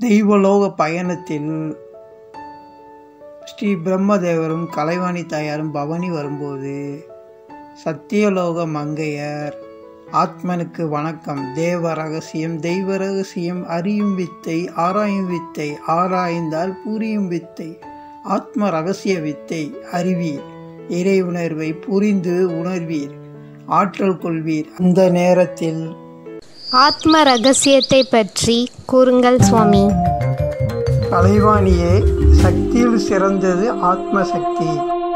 தெய்வலோக பயணத்தில் ஸ்ரீ பிரம்மதேவரும் கலைவாணி தாயாரும் பவனி வரும்போது சத்தியலோக மங்கையர் ஆத்மனுக்கு வணக்கம் தேவ ரகசியம் தெய்வ ரகசியம் அறியும் வித்தை ஆராயும் வித்தை ஆராய்ந்தால் புரியும் வித்தை ஆத்ம ரகசிய வித்தை அறிவீர் இறை உணர்வை புரிந்து உணர்வீர் ஆற்றல் கொள்வீர் அந்த நேரத்தில் ஆத்ம ரகசியத்தை பற்றி கூறுங்கள் சுவாமி கலைவாணியே சக்தியில் சிறந்தது ஆத்ம சக்தி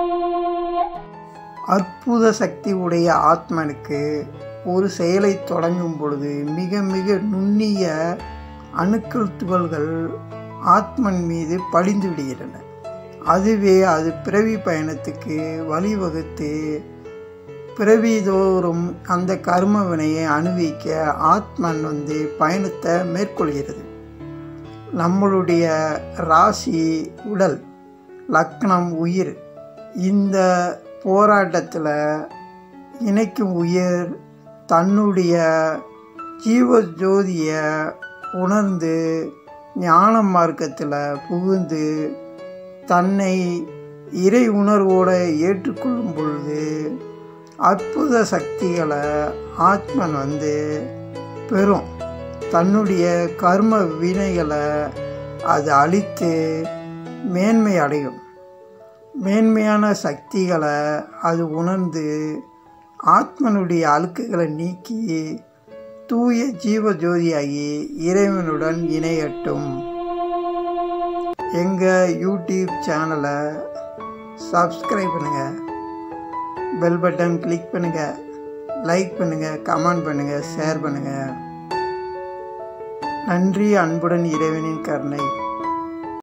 அற்புத சக்தி உடைய ஆத்மனுக்கு ஒரு செயலை தொடங்கும் பொழுது மிக மிக நுண்ணிய அணுக்கள் துகள்கள் ஆத்மன் மீது படிந்து விடுகின்றன அதுவே அது பிறவி பயணத்துக்கு வழிவகுத்து பிறவிதோறும் அந்த கர்ம வினையை அணுவிக்க ஆத்மன் வந்து பயணத்தை மேற்கொள்கிறது நம்மளுடைய ராசி உடல் லக்னம் உயிர் இந்த போராட்டத்தில் இணைக்கும் உயிர் தன்னுடைய ஜீவ ஜோதியை உணர்ந்து ஞான மார்க்கத்தில் புகுந்து தன்னை இறை உணர்வோடு ஏற்றுக்கொள்ளும் பொழுது அற்புத சக்திகளை ஆத்மன் வந்து பெறும் தன்னுடைய கர்ம வினைகளை அது அழித்து மேன்மை அடையும் மேன்மையான சக்திகளை அது உணர்ந்து ஆத்மனுடைய அழுக்குகளை நீக்கி தூய ஜீவ ஜோதியாகி இறைவனுடன் இணையட்டும் எங்கள் யூடியூப் சேனலை சப்ஸ்கிரைப் பண்ணுங்கள் பெல் பட்டன் கிளிக் பண்ணுங்கள் லைக் பண்ணுங்கள் கமெண்ட் பண்ணுங்கள் ஷேர் பண்ணுங்கள் நன்றி அன்புடன் இறைவனின் கருணை